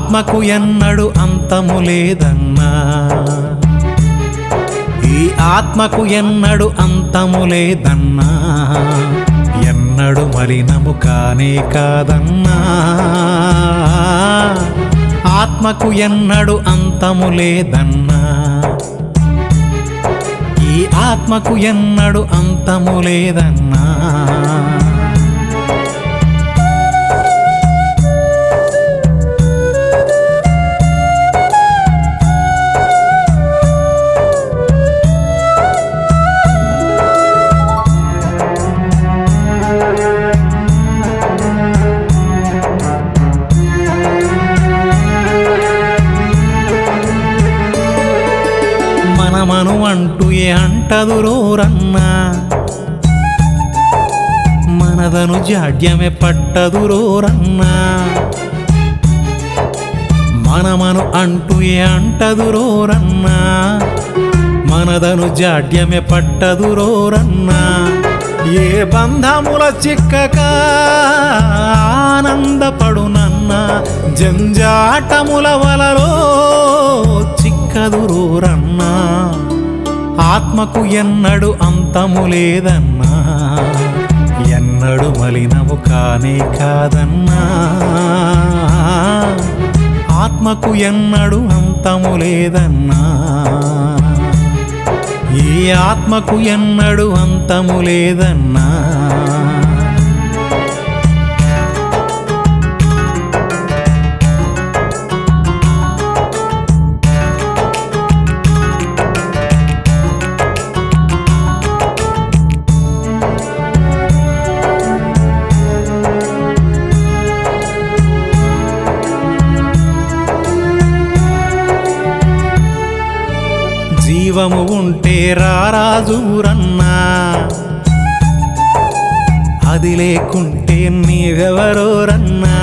ఆత్మకు ఎన్నడు అంతము లేదన్నా ఈ ఆత్మకు ఎన్నడు అంతము లేదన్నా ఎన్నడు మలినము కానే కాదన్నా ఆత్మకు ఎన్నడు అంతము లేదన్నా ఈ ఆత్మకు ఎన్నడు అంతము లేదన్నా మనమను అంటూ ఏ అంటదురోరన్నా మనదను జాడ్యమే పట్టదురోరన్నా మనమను అంటూ ఏ అంటదురోరన్నా మనదను జాడ్యమే పట్టదురోరన్నా ఏ బంధముల చిక్కక ఆనందపడునన్న జంజాటముల వలలో చిక్కదురోరన్నా ఆత్మకు ఎన్నడు అంతము లేదన్నా ఎన్నడు మలినము కానే కాదన్నా ఆత్మకు ఎన్నడు అంతము లేదన్నా ఈ ఆత్మకు ఎన్నడు అంతము లేదన్నా జీవము ఉంటే రారాజూరన్నా అది లేకుంటే నీవెవరోరన్నా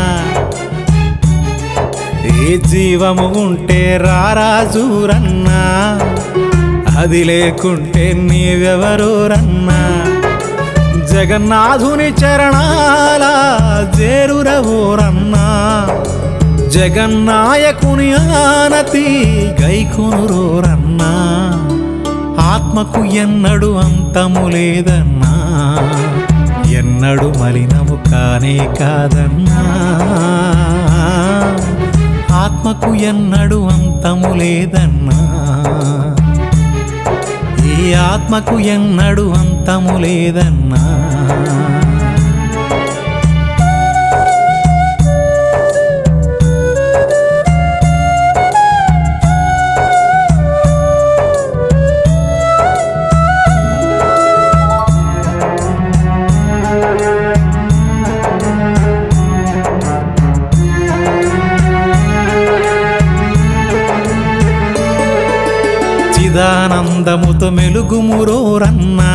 ఏ జీవము ఉంటే రారాజూరన్నా అది లేకుంటే నీవెవరోరన్నా జగన్నాథుని చరణాల జేరురవోరన్నా జగన్నాయకుని ఆనతి గైకొనురోరన్నా ఆత్మకు ఎన్నడు అంతము లేదన్నా ఎన్నడు మలినము కానే కాదన్నా ఆత్మకు ఎన్నడు అంతము లేదన్నా ఈ ఆత్మకు ఎన్నడు అంతము లేదన్నా చిదానందముతో మెలుగుమురోరన్నా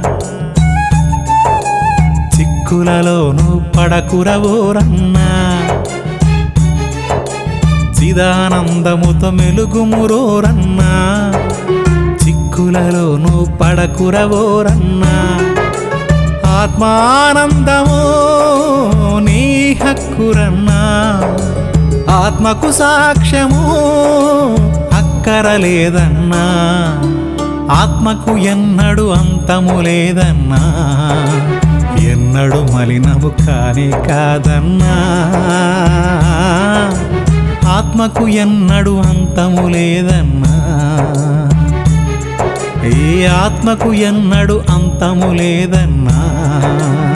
చిక్కులలోను పడకురవోరన్నా చిదానందముతో మెలుగుమురోరన్నా చిక్కులలోను పడకురవోరన్నా ఆత్మానందమో నీ హక్కురన్నా ఆత్మకు సాక్ష్యము అక్కరలేదన్నా ఆత్మకు ఎన్నడు అంతము లేదన్నా ఎన్నడు మలినము కానే కాదన్నా ఆత్మకు ఎన్నడు అంతము లేదన్నా ఈ ఆత్మకు ఎన్నడు అంతము లేదన్నా